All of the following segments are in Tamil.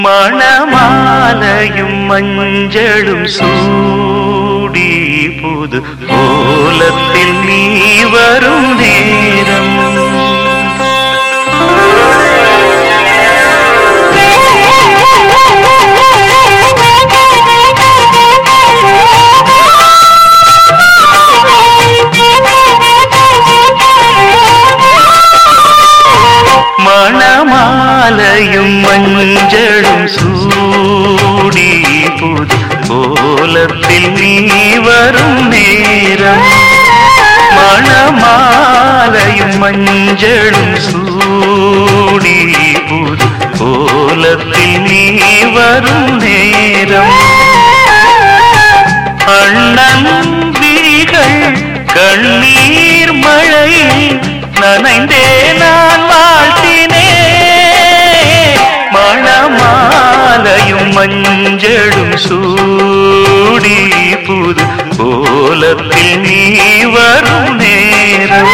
மணமாலையும் மஞ்சளும் சூடி புது கோலத்தில் நீ வரும் நேரம் மணமாலையும் மஞ்சளும் சூடி புது கோலத்தில் நீ வரும் நேரம் மணமாலையும் மஞ்சளும் சூடி புது கோலத்தில் நீ வரும் நேரம் அண்ணன் விழிகள் கண்ணீர் மழையில் நனைந்தே நான் வாழ்த்தினே மணமாலையும் மஞ்சளும் சூடி புது கோலத்தில் நீ வரும் நேரம்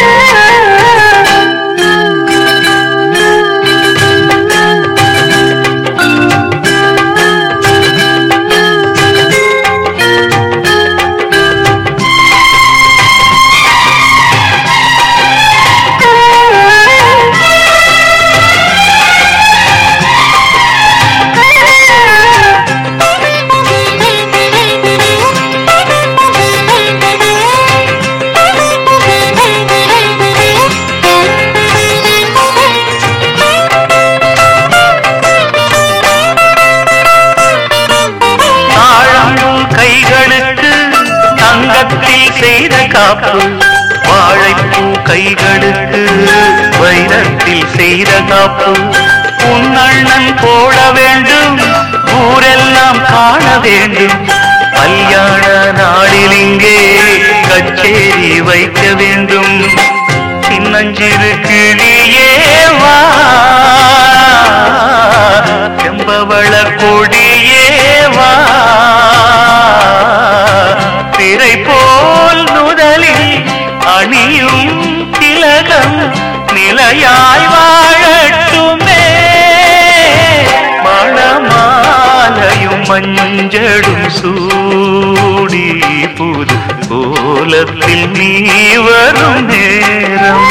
தாழம்பூ கைகளுக்கு தங்கத்தில் செய்த காப்பு வாழைப்பூ கைகளுக்கு வைரத்தில் செய்த காப்பு உன் அண்ணன் போட வேண்டும் ஊரெல்லாம் காண வேண்டும் கல்யாண நாளில் இங்கே கச்சேரி வைக்க வேண்டும் சின்னஞ்சிறு கிளியே வா செம்பவள கொடியே வா திரை போல் நுதலில் அணியும் திலகம் நிலையாய் வாழட்டுமே மணமாலையும் மஞ்சளும் சூடி புது கோலத்தில் நீ வரும் நேரம்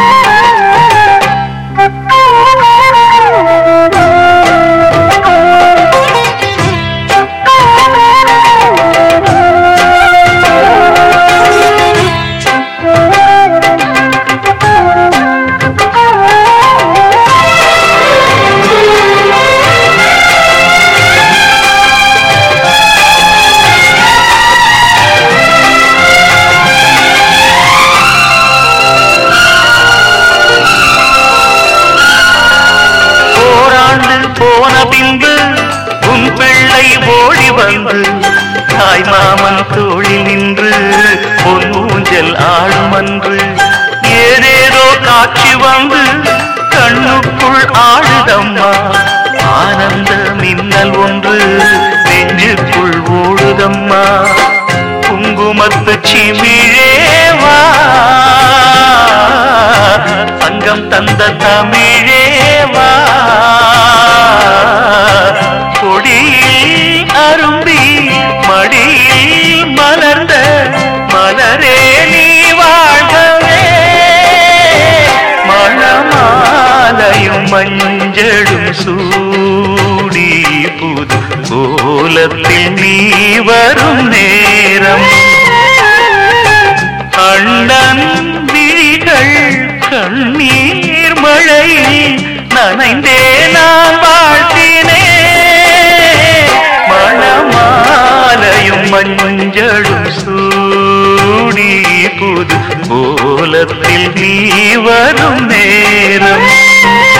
ஓராண்டு போன பின்பு உன் பிள்ளை ஓடி வந்து தாய் மாமன் தோளில் நின்று பொன் ஊஞ்சல் ஆடும் அன்று ஏதேதோ காட்சி வந்து கண்ணுக்குள் ஆடுதம்மா ஆனந்த மின்னல் ஒன்று நெஞ்சுக்குள் ஓடுதம்மா குங்குமத்து சிமிழேவா சங்கம் தந்த தமிழேவா கொடியில் அரும்பி மடியில் மலர்ந்த மலரே நீ வாழ்கவே மணமாலையும் மஞ்சளும் சூடி புது கோலத்தில் நீ வரும் நேரம் அண்ணன் விழிகள் கண்ணீர் மழையில் நனைந்தே நான் வாழ்த்தினே மணமாலையும் மஞ்சளும் சூடி புது கோலத்தில் நீ வரும் நேரம்